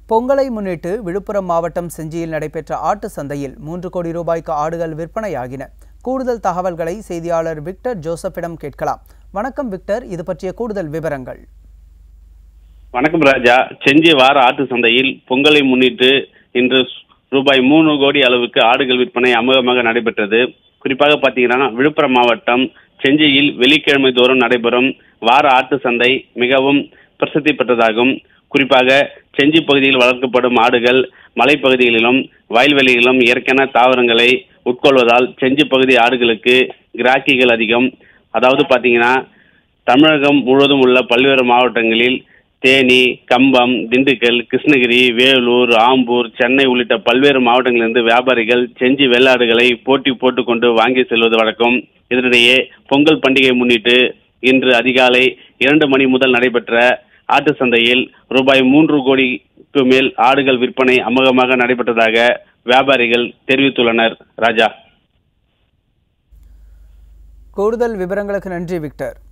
பொங்கலை முன்னிட்டு விழுப்புரம் மாவட்டம் செஞ்சியில் நடைபெற்ற ஆட்டு சந்தையில் மூன்று கோடி ரூபாய்க்கு ஆடுகள் விற்பனையாகின கூடுதல் தகவல்களை செய்தியாளர் விக்டர் ஜோசப்பிடம் கேட்கலாம் வணக்கம் விக்டர் இது பற்றிய கூடுதல் விவரங்கள் வணக்கம் ராஜா செஞ்சி வார ஆட்டு சந்தையில் பொங்கலை முன்னிட்டு இன்று ரூபாய் மூணு கோடி அளவுக்கு ஆடுகள் விற்பனை அமோகமாக நடைபெற்றது குறிப்பாக பார்த்தீங்கன்னா விழுப்புரம் மாவட்டம் செஞ்சியில் வெள்ளிக்கிழமை தோறும் நடைபெறும் வார ஆட்டு சந்தை மிகவும் பிரசித்தி பெற்றதாகும் குறிப்பாக செஞ்சி பகுதியில் வளர்க்கப்படும் ஆடுகள் மலைப்பகுதிகளிலும் வயல்வெளிகளிலும் இயற்கையான தாவரங்களை உட்கொள்வதால் செஞ்சி பகுதி ஆடுகளுக்கு கிராக்கிகள் அதிகம் அதாவது பார்த்தீங்கன்னா தமிழகம் முழுவதும் உள்ள பல்வேறு மாவட்டங்களில் தேனி கம்பம் திண்டுக்கல் கிருஷ்ணகிரி வேலூர் ஆம்பூர் சென்னை உள்ளிட்ட பல்வேறு மாவட்டங்களிலிருந்து வியாபாரிகள் செஞ்சி வெள்ளாடுகளை போட்டி போட்டுக்கொண்டு வாங்கி செல்வது வழக்கம் இதனிடையே பொங்கல் பண்டிகை முன்னிட்டு இன்று அதிகாலை இரண்டு மணி முதல் நடைபெற்ற ஆட்டு சந்தையில் ரூபாய் மூன்று கோடிக்கு மேல் ஆடுகள் விற்பனை அமோகமாக நடைபெற்றதாக வியாபாரிகள் தெரிவித்துள்ளனர் ராஜா கூடுதல் விவரங்களுக்கு நன்றி விக்டர்